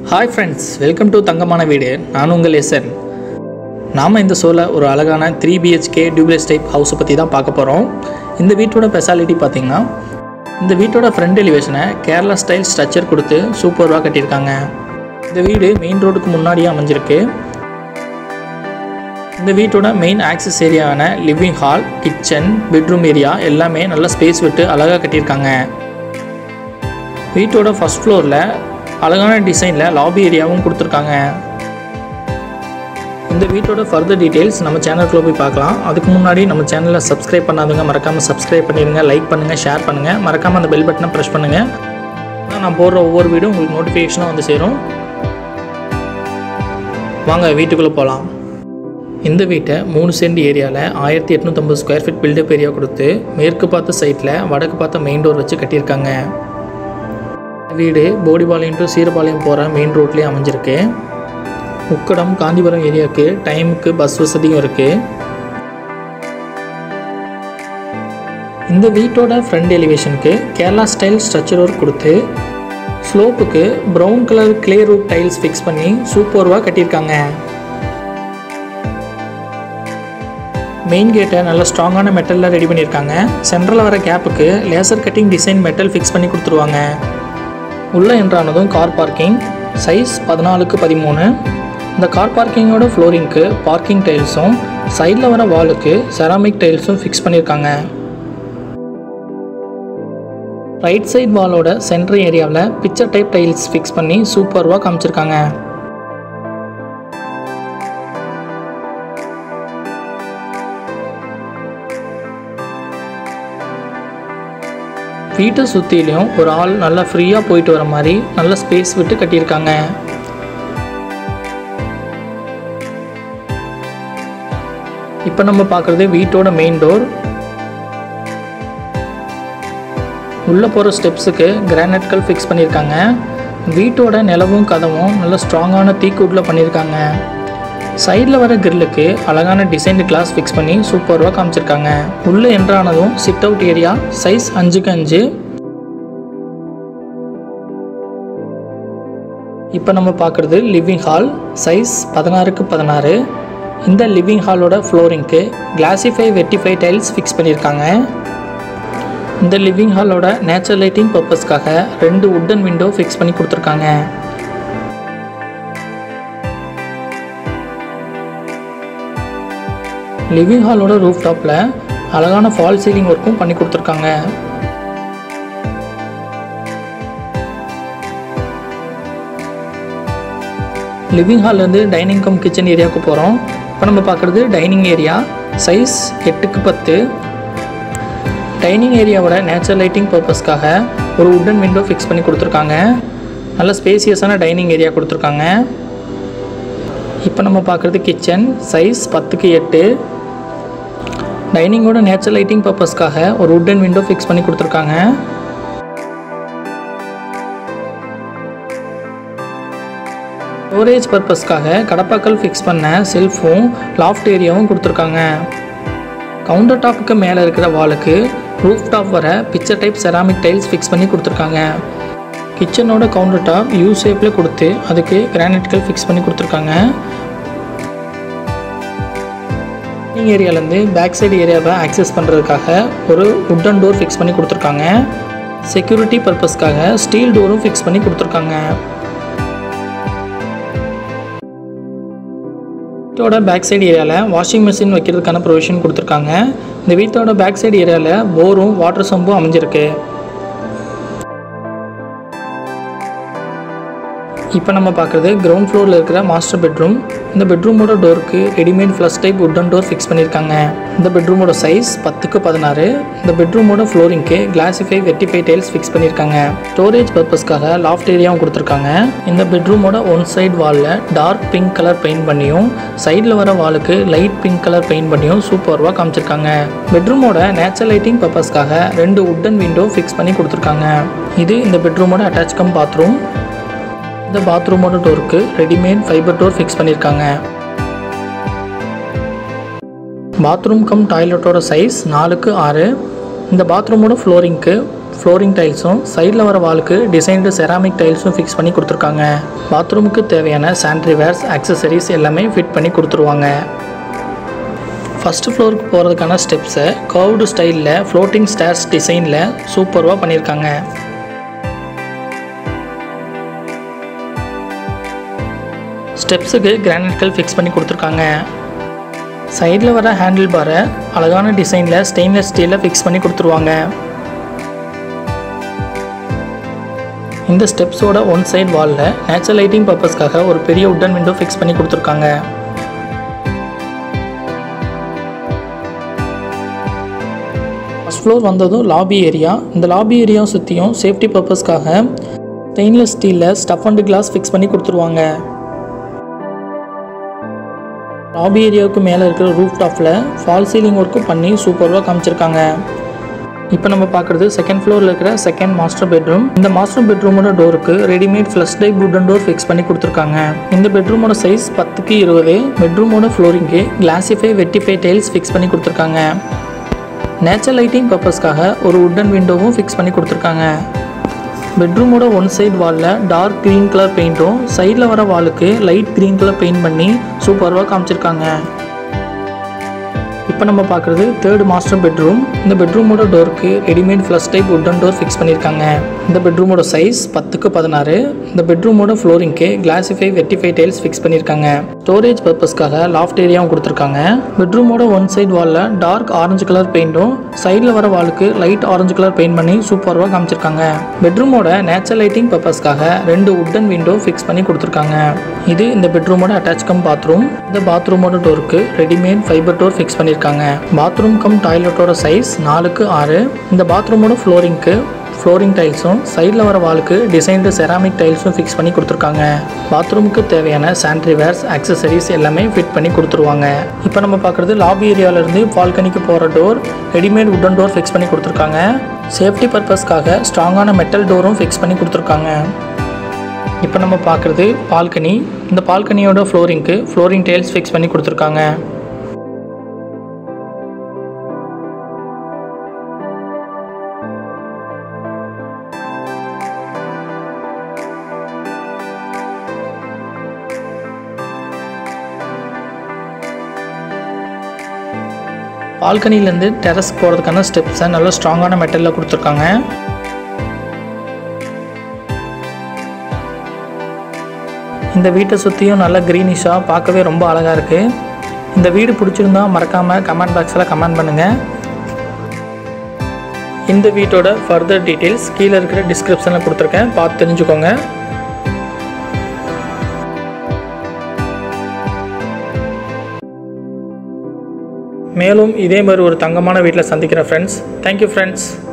hi friends welcome to தங்கமான வீடு நான் உங்கள் எஸ்என் நாம் இந்த ஷோவில் ஒரு அழகான த்ரீ பிஹெச்கே டியூப்ளெஸ் டைப் ஹவுஸை பற்றி தான் பார்க்க போகிறோம் இந்த வீட்டோட ஸ்பெஷாலிட்டி பார்த்திங்கன்னா இந்த வீட்டோட ஃப்ரண்ட் எலிவேஷனை கேரளா ஸ்டைல் ஸ்ட்ரக்சர் கொடுத்து சூப்பராக கட்டியிருக்காங்க இந்த வீடு மெயின் ரோடுக்கு முன்னாடியே அமைஞ்சிருக்கு இந்த வீட்டோட மெயின் ஆக்சஸ் ஏரியாவான living hall kitchen bedroom area எல்லாமே நல்ல ஸ்பேஸ் விட்டு அழகாக கட்டியிருக்காங்க வீட்டோட ஃபர்ஸ்ட் ஃப்ளோரில் அழகான டிசைனில் லாபி ஏரியாவும் கொடுத்துருக்காங்க இந்த வீட்டோட ஃபர்தர் டீட்டெயில்ஸ் நம்ம சேனலுக்குள்ள போய் பார்க்கலாம் அதுக்கு முன்னாடி நம்ம சேனலை சப்ஸ்கிரைப் பண்ணாதவங்க மறக்காமல் சப்ஸ்கிரைப் பண்ணிடுங்க லைக் பண்ணுங்கள் ஷேர் பண்ணுங்கள் மறக்காமல் அந்த பெல் பட்டனை ப்ரெஸ் பண்ணுங்கள் நான் போடுற ஒவ்வொரு வீடும் உங்களுக்கு நோட்டிஃபிகேஷனாக வந்து சேரும் வாங்க வீட்டுக்குள்ளே போகலாம் இந்த வீட்டை மூணு சென்ட் ஏரியாவில் ஆயிரத்தி எட்நூற்றம்பது ஸ்கொயர் ஃபீட் பில்டப் ஏரியா கொடுத்து மேற்கு பார்த்த சைட்டில் வடக்கு பார்த்த மெயின் டோர் வச்சு கட்டியிருக்காங்க வீடு போடிபாளையம் டு சீரபாளையம் போகிற மெயின் ரோட்லேயே அமைஞ்சிருக்கு உக்கடம் காந்திபுரம் ஏரியாவுக்கு டைமுக்கு பஸ் வசதியும் இருக்குது இந்த வீட்டோட ஃப்ரண்ட் எலிவேஷனுக்கு கேரளா ஸ்டைல் ஸ்ட்ரக்சர் ஒர்க் கொடுத்து ஸ்லோப்புக்கு brown colour clay roof tiles fix பண்ணி சூப்பர்வாக கட்டியிருக்காங்க மெயின் கேட்டை நல்ல ஸ்ட்ராங்கான மெட்டலில் ரெடி பண்ணியிருக்காங்க சென்ட்ரலில் வர கேப்புக்கு laser cutting design metal fix பண்ணி கொடுத்துருவாங்க உள்ளே என்றானதும் கார் பார்க்கிங் சைஸ் பதினாலுக்கு பதிமூணு இந்த கார் பார்க்கிங்கோட ஃப்ளோரிங்க்கு பார்க்கிங் டைல்ஸும் சைடில் வர வாலுக்கு செராமிக் டைல்ஸும் ஃபிக்ஸ் பண்ணியிருக்காங்க ரைட் சைட் வாலோட சென்ட்ரு ஏரியாவில் பிக்சர் டைப் டைல்ஸ் ஃபிக்ஸ் பண்ணி சூப்பர்வாக காமிச்சிருக்காங்க வீட்டை சுற்றிலையும் ஒரு ஆள் நல்லா ஃப்ரீயாக போயிட்டு வர மாதிரி நல்ல ஸ்பேஸ் விட்டு கட்டியிருக்காங்க இப்போ நம்ம பார்க்குறது வீட்டோட மெயின் டோர் உள்ளே போகிற ஸ்டெப்ஸுக்கு கிரானைட் கல் ஃபிக்ஸ் பண்ணியிருக்காங்க வீட்டோட நிலவும் கதவும் நல்ல ஸ்ட்ராங்கான தீக்கூட்டில் பண்ணியிருக்காங்க சைடில் வர கிரில்லுக்கு அழகான டிசைன்டு கிளாஸ் ஃபிக்ஸ் பண்ணி சூப்பராக காமிச்சிருக்காங்க உள்ளே என்ட்ரானதும் சிட் அவுட் ஏரியா சைஸ் அஞ்சுக்கு அஞ்சு இப்போ நம்ம பார்க்குறது லிவிங் ஹால் சைஸ் பதினாறுக்கு பதினாறு இந்த லிவிங் ஹாலோட ஃப்ளோரிங்க்கு கிளாசிஃபை வெட்டிஃபை டைல்ஸ் ஃபிக்ஸ் பண்ணியிருக்காங்க இந்த லிவிங் ஹாலோட நேச்சுரல் லைட்டிங் பர்பஸ்க்காக ரெண்டு உட்டன் விண்டோ ஃபிக்ஸ் பண்ணி கொடுத்துருக்காங்க லிவிங் ஹாலோட ரூஃப் டாப்பில் அழகான ஃபால் சீலிங் ஒர்க்கும் பண்ணி கொடுத்துருக்காங்க லிவிங் ஹால்லேருந்து டைனிங் கம் கிச்சன் ஏரியாவுக்கு போகிறோம் இப்போ நம்ம பார்க்குறது டைனிங் ஏரியா சைஸ் எட்டுக்கு பத்து டைனிங் ஏரியாவோட நேச்சுரல் லைட்டிங் பர்பஸ்க்காக ஒரு உட்டன் விண்டோ ஃபிக்ஸ் பண்ணி கொடுத்துருக்காங்க நல்ல ஸ்பேசியஸான டைனிங் ஏரியா கொடுத்துருக்காங்க இப்போ நம்ம பார்க்குறது கிச்சன் சைஸ் பத்துக்கு எட்டு டைனிங்கோட நேச்சுரல் லைட்டிங் பர்பஸ்க்காக ஒரு உட்டன் விண்டோ ஃபிக்ஸ் பண்ணி கொடுத்துருக்காங்க ஸ்டோரேஜ் பர்பஸ்க்காக கடப்பாக்கல் ஃபிக்ஸ் பண்ண செல்ஃபும் லாஃப்ட் ஏரியாவும் கொடுத்துருக்காங்க கவுண்டர் டாப்புக்கு மேலே இருக்கிற வாலுக்கு ரூஃப் டாப் வர picture type ceramic tiles fix பண்ணி கொடுத்துருக்காங்க கிச்சனோட கவுண்டர் டாப் யூ ஷேப்பில் கொடுத்து அதுக்கு கிரானைட்கள் ஃபிக்ஸ் பண்ணி கொடுத்துருக்காங்க லிவிங் ஏரியாலேருந்து பேக் சைடு ஏரியாவை ஆக்சஸ் பண்ணுறதுக்காக ஒரு உட்டன் டோர் ஃபிக்ஸ் பண்ணி கொடுத்துருக்காங்க செக்யூரிட்டி பர்பஸ்க்காக ஸ்டீல் டோரும் ஃபிக்ஸ் பண்ணி கொடுத்துருக்காங்க வீட்டோட பேக் சைடு ஏரியாவில் வாஷிங் மிஷின் வைக்கிறதுக்கான ப்ரொவிஷன் கொடுத்துருக்காங்க இந்த வீட்டோட பேக் சைடு ஏரியாவில் போரும் வாட்டர் சம்பும் அமைஞ்சிருக்கு இப்போ நம்ம பார்க்குறது கிரவுண்ட் ஃப்ளோரில் இருக்கிற மாஸ்டர் பெட்ரூம் இந்த பெட்ரூமோட டோருக்கு readymade flush type wooden door fix பண்ணியிருக்காங்க இந்த பெட்ரூமோட சைஸ் பத்துக்கு பதினாறு இந்த பெட்ரூமோட ஃப்ளோரிங்க்கு கிளாசிஃபை வெட்டிஃபை டைல்ஸ் ஃபிக்ஸ் பண்ணியிருக்காங்க ஸ்டோரேஜ் பர்பஸ்க்காக லாஃப்ட் ஏரியாவும் கொடுத்துருக்காங்க இந்த பெட்ரூமோட ஒன் சைடு வாலில் டார்க் பிங்க் கலர் பெயிண்ட் பண்ணியும் சைடில் வர வாலுக்கு லைட் பிங்க் கலர் பெயிண்ட் பண்ணியும் சூப்பர்வாக காமிச்சிருக்காங்க பெட்ரூமோட நேச்சுரல் லைட்டிங் பர்பஸ்க்காக ரெண்டு உட்டன் விண்டோ ஃபிக்ஸ் பண்ணி கொடுத்துருக்காங்க இது இந்த பெட்ரூமோட அட்டாச் கம் பாத்ரூம் இந்த பாத்ரூமோட டோருக்கு ரெடிமேட் ஃபைபர் டோர் ஃபிக்ஸ் பண்ணியிருக்காங்க பாத்ரூம் கம் டாய்லெட்டோட சைஸ் நாலுக்கு ஆறு இந்த பாத்ரூமோட ஃப்ளோரிங்க்கு ஃப்ளோரிங் டைல்ஸும் சைடில் வர வாலுக்கு டிசைன்டு செராமிக் டைல்ஸும் ஃபிக்ஸ் பண்ணி கொடுத்துருக்காங்க பாத்ரூமுக்கு தேவையான சானிட்ரிவேர்ஸ் ஆக்சசரிஸ் எல்லாமே ஃபிட் பண்ணி கொடுத்துருவாங்க ஃபஸ்ட்டு ஃப்ளோருக்கு போகிறதுக்கான ஸ்டெப்ஸை கர்வ்டு ஸ்டைலில் ஃப்ளோட்டிங் ஸ்டேர்ஸ் டிசைனில் சூப்பர்வாக பண்ணியிருக்காங்க ஸ்டெப்ஸுக்கு கிரானைட் கல் ஃபிக்ஸ் பண்ணி கொடுத்துருக்காங்க சைடில் வர ஹேண்டில் பாரை அழகான டிசைனில் ஸ்டெயின்லெஸ் ஸ்டீலில் ஃபிக்ஸ் பண்ணி கொடுத்துருவாங்க இந்த ஸ்டெப்ஸோட ஒன் சைடு வாலில் நேச்சுரல் லைட்டிங் பர்பஸ்க்காக ஒரு பெரிய உட்டன் விண்டோ ஃபிக்ஸ் பண்ணி கொடுத்துருக்காங்க ஃபஸ்ட் ஃப்ளோர் வந்ததும் லாபி ஏரியா இந்த லாபி ஏரியாவை சுற்றியும் சேஃப்டி பர்பஸ்க்காக ஸ்டெயின்லெஸ் ஸ்டீலில் ஸ்டஃப் அண்ட் கிளாஸ் ஃபிக்ஸ் பண்ணி கொடுத்துருவாங்க லாபி ஏரியாவுக்கு மேலே இருக்கிற ரூஃப் டாப்பில் ஃபால் சீலிங் ஒர்க்கும் பண்ணி சூப்பராக காமிச்சிருக்காங்க இப்போ நம்ம பார்க்குறது செகண்ட் ஃப்ளோரில் இருக்கிற செகண்ட் மாஸ்டர் பெட்ரூம் இந்த மாஸ்டர் பெட்ரூமோட டோருக்கு readymade flush type wooden door fix பண்ணி கொடுத்துருக்காங்க இந்த பெட்ரூமோட சைஸ் பத்துக்கு இருபது பெட்ரூமோட ஃப்ளோரிங்க்கு கிளாசிஃபை வெட்டிஃபை டைல்ஸ் ஃபிக்ஸ் பண்ணி கொடுத்துருக்காங்க நேச்சுரல் லைட்டிங் பர்பஸ்க்காக ஒரு உட்டன் விண்டோவும் ஃபிக்ஸ் பண்ணி கொடுத்துருக்காங்க பெட்ரூமோட ஒன் சைடு வாலில் டார்க் க்ரீன் கலர் பெயிண்ட்டும் சைடில் வர வாலுக்கு லைட் க்ரீன் கலர் பெயிண்ட் பண்ணி சூப்பராக காமிச்சிருக்காங்க இப்போ நம்ம பார்க்குறது தேர்ட் மாஸ்டர் பெட்ரூம் இந்த பெட்ரூமோட டோருக்கு readymade flush type wooden door fix பண்ணியிருக்காங்க இந்த பெட்ரூமோட சைஸ் பத்துக்கு பதினாறு இந்த பெட்ரூமோட ஃப்ளோரிங்க்கு கிளாசிஃபை வெட்டிஃபை டைல்ஸ் ஃபிக்ஸ் பண்ணியிருக்காங்க ஸ்டோரேஜ் பர்பஸ்க்காக லாஃப்ட் ஏரியாவும் கொடுத்துருக்காங்க பெட்ரூமோட ஒன் சைடு வாலில் டார்க் ஆரஞ்சு கலர் பெயிண்ட்டும் சைடில் வர வாலுக்கு லைட் ஆரஞ்சு கலர் பெயிண்ட் பண்ணி சூப்பராக காமிச்சிருக்காங்க பெட்ரூமோட நேச்சுரல் லைட்டிங் பர்பஸ்க்காக ரெண்டு உட்டன் விண்டோ ஃபிக்ஸ் பண்ணி கொடுத்துருக்காங்க இது இந்த பெட்ரூமோட அட்டாச் கம் பாத்ரூம் இந்த பாத்ரூமோட டோருக்கு ரெடிமேட் ஃபைபர் டோர் ஃபிக்ஸ் பண்ணியிருக்காங்க பாத்ரூம் கம் டாய்லெட்டோட சைஸ் நாலுக்கு ஆறு இந்த பாத்ரூமோட ஃப்ளோரிங்க்கு ஃப்ளோரிங் டைல்ஸும் சைடில் வர வாலுக்கு டிசைன்டு செராமிக் டைல்ஸும் ஃபிக்ஸ் பண்ணி கொடுத்துருக்காங்க பாத்ரூமுக்கு தேவையான சானிட்ரிவேர்ஸ் ஆக்சசரிஸ் எல்லாமே ஃபிட் பண்ணி கொடுத்துருவாங்க இப்போ நம்ம பார்க்குறது லாபி ஏரியாவிலேருந்து பால்கனிக்கு போகிற door readymade wooden door fix பண்ணி கொடுத்துருக்காங்க சேஃப்டி பர்பஸ்க்காக ஸ்ட்ராங்கான மெட்டல் டோரும் ஃபிக்ஸ் பண்ணி கொடுத்துருக்காங்க இப்போ நம்ம பார்க்குறது பால்கனி இந்த பால்கனியோட ஃப்ளோரிங்க்கு ஃப்ளோரிங் டைல்ஸ் ஃபிக்ஸ் பண்ணி கொடுத்துருக்காங்க பால்கனிலேருந்து டெரஸ் போகிறதுக்கான ஸ்டெப்ஸை நல்ல ஸ்ட்ராங்கான மெட்டலில் கொடுத்துருக்காங்க இந்த வீட்டை சுற்றியும் நல்ல க்ரீனிஷாக பார்க்கவே ரொம்ப அழகாக இருக்குது இந்த வீடு பிடிச்சிருந்தா மறக்காமல் கமெண்ட் பாக்ஸில் கமெண்ட் பண்ணுங்கள் இந்த வீட்டோட ஃபர்தர் டீட்டெயில்ஸ் கீழே இருக்கிற டிஸ்கிரிப்ஷனில் கொடுத்துருக்கேன் பார்த்து தெரிஞ்சுக்கோங்க மேலும் இதே மாதிரி ஒரு தங்கமான வீட்டில் சந்திக்கிறேன் ஃப்ரெண்ட்ஸ் தேங்க்யூ ஃப்ரெண்ட்ஸ்